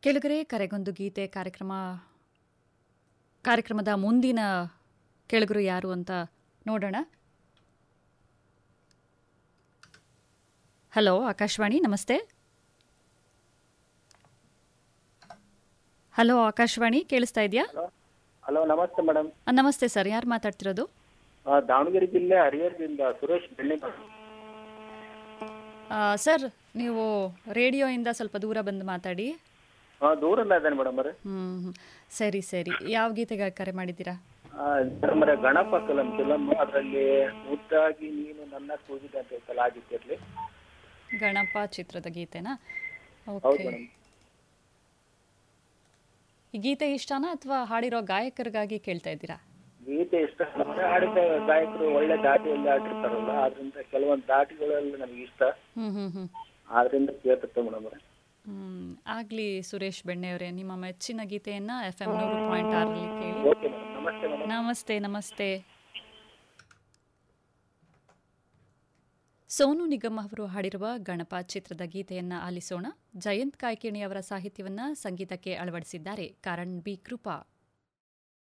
ಕೆಳಗರೆ ಕರೆಗೊಂದು ಗೀತೆ ಕಾರ್ಯಕ್ರಮ ಕಾರ್ಯಕ್ರಮದ ಮುಂದಿನ ಕೆಳಗರು ಯಾರು ಅಂತ ನೋಡೋಣ ಹಲೋ ಆಕಾಶವಾಣಿ ನಮಸ್ತೆ ಹಲೋ ಆಕಾಶವಾಣಿ ಕೇಳಿಸ್ತಾ ಇದೆಯಾ ಹಲೋ ಹಲೋ ನಮಸ್ತೆ ಮೇಡಮ್ ನಮಸ್ತೆ ಸರ್ ಯಾರು ಮಾತಾಡ್ತಿರೋದು ದಾವಣಗೆರೆ ಜಿಲ್ಲೆ ಹರಿಹರದಿಂದ ಸುರೇಶ್ ಬೆಳ್ಳಿ ಆ, ಸರ್ ನೀವು ರೇಡಿಯೋಯಿಂದ ಸ್ವಲ್ಪ ದೂರ ಬಂದು ಮಾತಾಡಿ ಹಾಂ ದೂರಲ್ಲ ಇದ್ದಾನೆ ಮೇಡಮ್ ಅವರೇ ಹ್ಮ್ ಸರಿ ಸರಿ ಯಾವ ಗೀತೆಗೆ ಕರೆ ಮಾಡಿದ್ದೀರಾ ಮೇಡಮ್ ಅವರೇ ಗಣಪ ಫಿಲಮ್ ಫಿಲಮ್ ಅದರಲ್ಲಿ ಮುದ್ದಾಗಿ ನೀನು ನನ್ನ ಕೂಗಿದೆ ಅಂತ ಹೇಳ್ತಲ್ಲ ಆ ಗೀತೆಯಲ್ಲಿ ಗಣಪ ಚಿತ್ರದ ಗೀತೆನಾ ಹೌದು ಓಕೆ ಮೇಡಮ್ ಈ ಗೀತೆ ಇಷ್ಟನಾ ಅಥವಾ ಹಾಡಿರೋ ಗಾಯಕರಿಗಾಗಿ ಕೇಳ್ತಾ ಇದ್ದೀರಾ ಗೀತೆ ಇಷ್ಟ ನಮಗೆ ಹಾಡಿದ ಗಾಯಕರು ಒಳ್ಳೆ ದಾಟಿಯಲ್ಲಿ ಹಾಡಿರ್ತಾರಲ್ಲ ಆದ್ರಿಂದ ಕೆಲವೊಂದು ದಾಟಿಗಳೆಲ್ಲ ನನಗೆ ಇಷ್ಟ ಹ್ಮ್ ಹ್ಮ್ ಹ್ಮ್ ಆದ್ರಿಂದ ಕೇಳ್ತಿರ್ತೆ ಮೇಡಮ್ ಅವರೇ ಹ್ಮ್ ಆಗ್ಲಿ ಸುರೇಶ್ ಬೆಣ್ಣೆಯವರೇ ನಿಮ್ಮ ಮೆಚ್ಚಿನ ಗೀತೆಯನ್ನ ಎಫ್ ಎಂ ನೂರು ಪಾಯಿಂಟ್ ಆರಲ್ಲಿ ಕೇಳಿ ಓಕೆ ಮೇಡಮ್ ನಮಸ್ತೆ ಮೇಡಮ್ ನಮಸ್ತೆ ನಮಸ್ತೆ ಸೋನು ನಿಗಮ್ ಅವರು ಹಾಡಿರುವ ಗಣಪ ಚಿತ್ರದ ಗೀತೆಯನ್ನ ಆಲಿಸೋಣ ಜಯಂತ್ ಕಾಯ್ಕಿಣಿ ಅವರ ಸಾಹಿತ್ಯವನ್ನ ಸಂಗೀತಕ್ಕೆ ಅಳವಡಿಸಿದ್ದಾರೆ ಕಾರಣ್ ಬಿ ಕೃಪಾ